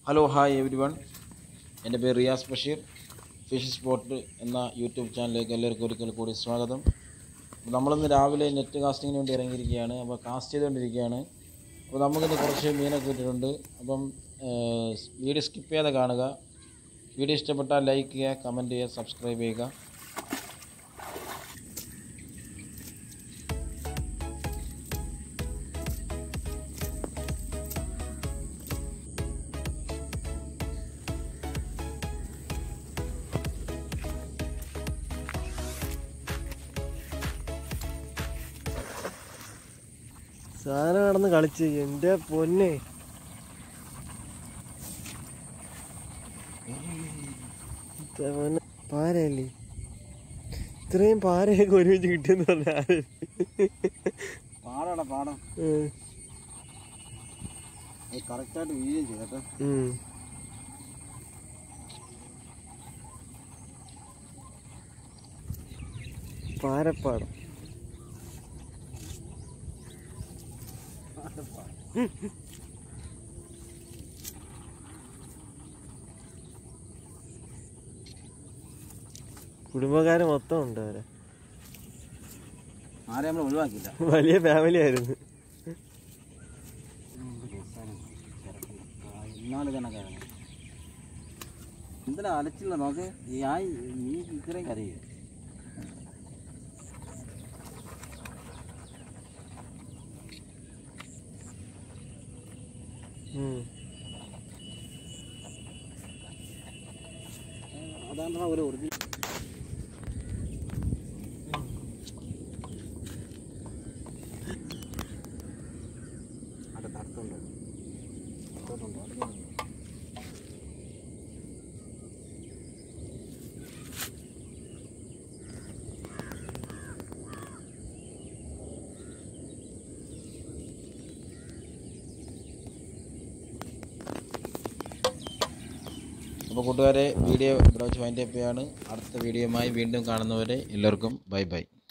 Hello hi every everyone എൻ്റെ പേര് Riyas Basheer fish spot എന്ന യൂട്യൂബ് ചാനലിലേക്ക് എല്ലാവർക്കും ഒരിക്കൽ കൂടി സ്വാഗതം നമ്മളിന്ന് രാവിലെ നെറ്റ് കാസ്റ്റിങ്ങിന് വേണ്ടി ഇറങ്ങിയിരിക്കുകയാണ് അപ്പോൾ കാസ്റ്റ് ചെയ്തുകൊണ്ടിരിക്കുകയാണ് അപ്പോൾ നമുക്കിന്ന് കുറച്ച് മീനൊക്കെ കിട്ടിയിട്ടുണ്ട് അപ്പം ഏഹ്, വീഡിയോ സ്കിപ്പ് ചെയ്യാതെ കാണുക വീഡിയോ ഇഷ്ടപ്പെട്ടാൽ ലൈക്ക് ചെയ്യുക കമൻറ്റ് ചെയ്യുക സബ്സ്ക്രൈബ് ചെയ്യുക സാധനം കടന്ന് കളിച്ച് എന്റെ പൊന്നെ ഇത്ര പൊന്നെ പാരയല്ലേ ഇത്രയും പാരയൊക്കെ ഒരുമിച്ച് കിട്ടിയെന്ന് പറഞ്ഞാൽ പാടാടാ പാടാം കറക്റ്റായിട്ട് വീഴുകയും ചെയ്യും കേട്ടോ പാരപ്പാടം കുടുംബക്കാര് മൊത്തം ഉണ്ട് അവരെ ആരെ നമ്മൾ ഒഴിവാക്കിയില്ല വലിയ ഫാമിലി ആയിരുന്നു ഇന്നാള് തന്നെ കയറണം എന്തിനാ അലച്ചില്ല നോക്ക് ഈ ആ നീ ഇത്രയും കരയും ഉം. അതാണ് ഒരു ഒറിജിനൽ അടുത്ത് അടുത്തുണ്ട് അടുത്തോട്ടുണ്ട് അടുത്തോട്ടുണ്ട് അപ്പോൾ കൂട്ടുകാരെ വീഡിയോ ഇവിടെ വെച്ച് വൈൻഡ് അപ്പ് ചെയ്യാണ് അടുത്ത വീഡിയോയുമായി വീണ്ടും കാണുന്നവരെ എല്ലാവർക്കും ബൈ ബൈ